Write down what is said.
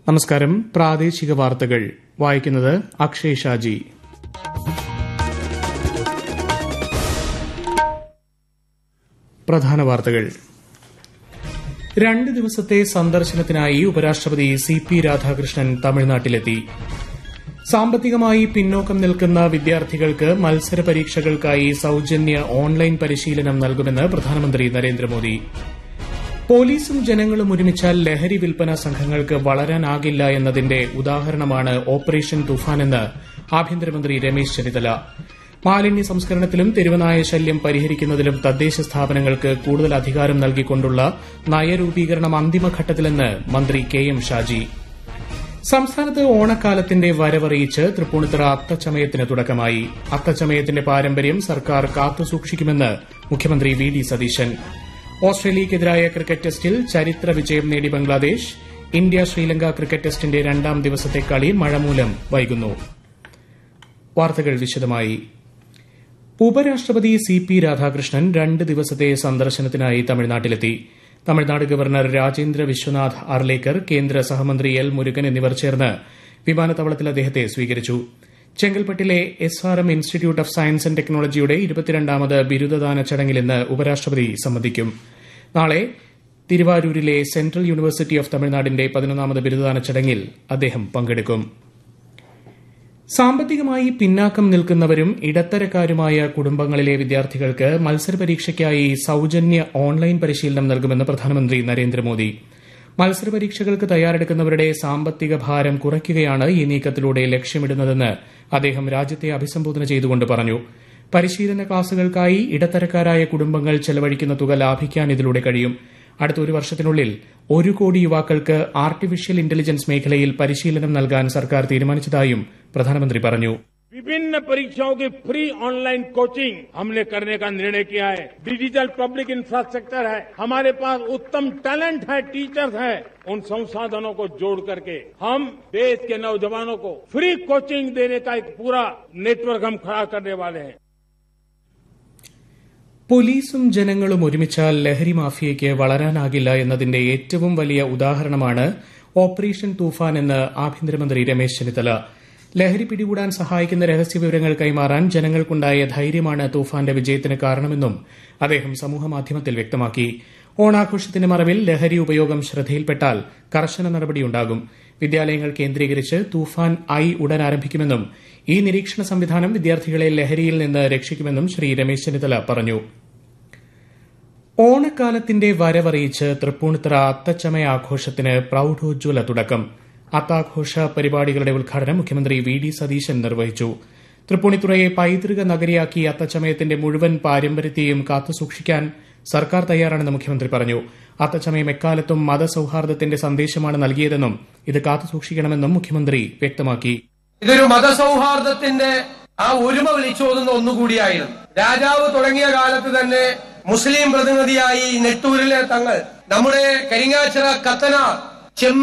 നമസ്കാരം പ്രാദേശിക വാർത്തകൾ വായിക്കുന്നത് അക്ഷയ് ഷാജി പ്രധാന വാർത്തകൾ രണ്ട് ദിവസത്തെ സന്ദർശനത്തിനായി ഉപരാഷ്ട്രപതി സി പി രാധാകൃഷ്ണൻ തമിഴ്നാട്ടിലെത്തി സാമ്പത്തികമായി പിന്നോക്കം നിൽക്കുന്ന വിദ്യാർത്ഥികൾക്ക് മത്സര പരീക്ഷകൾക്കായി സൌജന്യ ഓൺലൈൻ പരിശീലനം നൽകുമെന്ന് പ്രധാനമന്ത്രി നരേന്ദ്രമോദി പോലീസും ജനങ്ങളും ഒരുമിച്ചാൽ ലഹരി വിൽപ്പന സംഘങ്ങൾക്ക് വളരാനാകില്ല എന്നതിന്റെ ഉദാഹരണമാണ് ഓപ്പറേഷൻ തുഫാനെന്ന് ആഭ്യന്തരമന്ത്രി രമേശ് ചെന്നിത്തല മാലിന്യ സംസ്കരണത്തിലും തെരുവനായ ശല്യം പരിഹരിക്കുന്നതിലും തദ്ദേശ സ്ഥാപനങ്ങൾക്ക് കൂടുതൽ അധികാരം നൽകിക്കൊണ്ടുള്ള നയരൂപീകരണം അന്തിമഘട്ടത്തിലെന്ന് മന്ത്രി കെ എം ഷാജി സംസ്ഥാനത്ത് ഓണക്കാലത്തിന്റെ വരവറിയിച്ച് തൃപ്പൂണിത്തുറ അത്തച്ചമയത്തിന് തുടക്കമായി അത്തച്ചമയത്തിന്റെ പാരമ്പര്യം സർക്കാർ കാത്തുസൂക്ഷിക്കുമെന്ന് മുഖ്യമന്ത്രി വി ഡി സതീശൻ ഓസ്ട്രേലിയയ്ക്കെതിരായ ക്രിക്കറ്റ് ടെസ്റ്റിൽ ചരിത്ര വിജയം നേടി ബംഗ്ലാദേശ് ഇന്ത്യ ശ്രീലങ്ക ക്രിക്കറ്റ് ടെസ്റ്റിന്റെ രണ്ടാം ദിവസത്തെ കളി മഴ മൂലം വൈകുന്നു വാർത്തകൾ വിശദമായി ഉപരാഷ്ട്രപതി സി പി രാധാകൃഷ്ണൻ രണ്ട് ദിവസത്തെ സന്ദർശനത്തിനായി തമിഴ്നാട്ടിലെത്തി തമിഴ്നാട് ഗവർണർ രാജേന്ദ്ര വിശ്വനാഥ് അർലേക്കർ കേന്ദ്ര സഹമന്ത്രി എൽ മുരുകൻ എന്നിവർ ചേർന്ന് വിമാനത്താവളത്തിൽ അദ്ദേഹത്തെ സ്വീകരിച്ചു ചെങ്കൽപ്പെട്ടിലെ S R M institute of science and ടെക്നോളജിയുടെ ഇരുപത്തിരണ്ടാമത് ബിരുദദാന ചടങ്ങിൽ ഇന്ന് ഉപരാഷ്ട്രപതി സംബന്ധിക്കും നാളെ തിരുവാരൂരിലെ സെൻട്രൽ യൂണിവേഴ്സിറ്റി ഓഫ് തമിഴ്നാടിന്റെ പതിനൊന്നാമത് ബിരുദദാന ചടങ്ങിൽ അദ്ദേഹം പങ്കെടുക്കും സാമ്പത്തികമായി പിന്നാക്കം നിൽക്കുന്നവരും ഇടത്തരക്കാരുമായ കുടുംബങ്ങളിലെ വിദ്യാർത്ഥികൾക്ക് മത്സരപരീക്ഷയ്ക്കായി സൌജന്യ ഓൺലൈൻ പരിശീലനം നൽകുമെന്ന് പ്രധാനമന്ത്രി നരേന്ദ്രമോദി മത്സരപരീക്ഷകൾക്ക് തയ്യാറെടുക്കുന്നവരുടെ സാമ്പത്തിക ഭാരം കുറയ്ക്കുകയാണ് ഈ നീക്കത്തിലൂടെ ലക്ഷ്യമിടുന്നതെന്ന് അദ്ദേഹം രാജ്യത്തെ അഭിസംബോധന ചെയ്തുകൊണ്ട് പറഞ്ഞു പരിശീലന ക്ലാസുകൾക്കായി ഇടത്തരക്കാരായ കുടുംബങ്ങൾ ചെലവഴിക്കുന്ന തുക ലാഭിക്കാൻ ഇതിലൂടെ കഴിയും അടുത്ത ഒരു വർഷത്തിനുള്ളിൽ ഒരു കോടി യുവാക്കൾക്ക് ആർട്ടിഫിഷ്യൽ ഇന്റലിജൻസ് മേഖലയിൽ പരിശീലനം നൽകാൻ സർക്കാർ തീരുമാനിച്ചതായും പ്രധാനമന്ത്രി പറഞ്ഞു विभिन्न परीक्षाओं की फ्री ऑनलाइन कोचिंग हमने करने का निर्णय किया है डिजिटल पब्लिक इंफ्रास्ट्रक्चर है हमारे पास उत्तम टैलेंट है टीचर्स हैं उन संसाधनों को जोड़ करके हम देश के नौजवानों को फ्री कोचिंग देने का एक पूरा नेटवर्क हम खड़ा करने वाले हैं പോലീസും ജനങ്ങളും ഒരുമിച്ചാൽ ലഹരി മാഫിയയ്ക്ക് വളരാനാകില്ല എന്നതിന്റെ ഏറ്റവും വലിയ ഉദാഹരണമാണ് ഓപ്പറേഷൻ തൂഫാൻ എന്ന് ആഭ്യന്തരമന്ത്രി രമേശ് ചെന്നിത്തല ലഹരി പിടികൂടാൻ സഹായിക്കുന്ന രഹസ്യവിവരങ്ങൾ കൈമാറാൻ ജനങ്ങൾക്കുണ്ടായ ധൈര്യമാണ് തൂഫാന്റെ വിജയത്തിന് കാരണമെന്നും അദ്ദേഹം സമൂഹമാധ്യമത്തിൽ വ്യക്തമാക്കി ഓണാഘോഷത്തിന്റെ മറവിൽ ലഹരി ഉപയോഗം ശ്രദ്ധയിൽപ്പെട്ടാൽ കർശന നടപടിയുണ്ടാകും വിദ്യാലയങ്ങൾ കേന്ദ്രീകരിച്ച് തൂഫാൻ ഐ ഉടൻ ആരംഭിക്കുമെന്നും ഈ നിരീക്ഷണ സംവിധാനം വിദ്യാർത്ഥികളെ ലഹരിയിൽ നിന്ന് രക്ഷിക്കുമെന്നും ശ്രീ രമേശ് ചെന്നിത്തല പറഞ്ഞു ഓണക്കാലത്തിന്റെ വരവറിയിച്ച് തൃപ്പൂണിത്തുറ അത്തച്ചമയ ആഘോഷത്തിന് പ്രൌഢോജ്വല തുടക്കം അത്താഘോഷ പരിപാടികളുടെ ഉദ്ഘാടനം മുഖ്യമന്ത്രി വി ഡി സതീശൻ നിർവഹിച്ചു തൃപ്പൂണിത്തുറയെ പൈതൃക നഗരിയാക്കി അത്തച്ചമയത്തിന്റെ മുഴുവൻ പാരമ്പര്യത്തെയും കാത്തുസൂക്ഷിക്കാൻ സർക്കാർ തയ്യാറാണെന്ന് മുഖ്യമന്ത്രി പറഞ്ഞു അത്തച്ചമയം എക്കാലത്തും മതസൌഹാർദ്ദത്തിന്റെ സന്ദേശമാണ് നൽകിയതെന്നും ഇത് കാത്തുസൂക്ഷിക്കണമെന്നും മുഖ്യമന്ത്രി വ്യക്തമാക്കി ഇതൊരു മതസൗഹാർദ്ദത്തിന്റെ ആ ഒരുമ വിളിച്ചോതുന്ന ഒന്നുകൂടിയായിരുന്നു രാജാവ് തുടങ്ങിയ കാലത്ത് തന്നെ മുസ്ലിം പ്രതിനിധിയായി നെട്ടൂരിലെ തങ്ങൾ നമ്മുടെ കരിങ്ങാച്ചിറ കത്തനാർ ചെമ്മ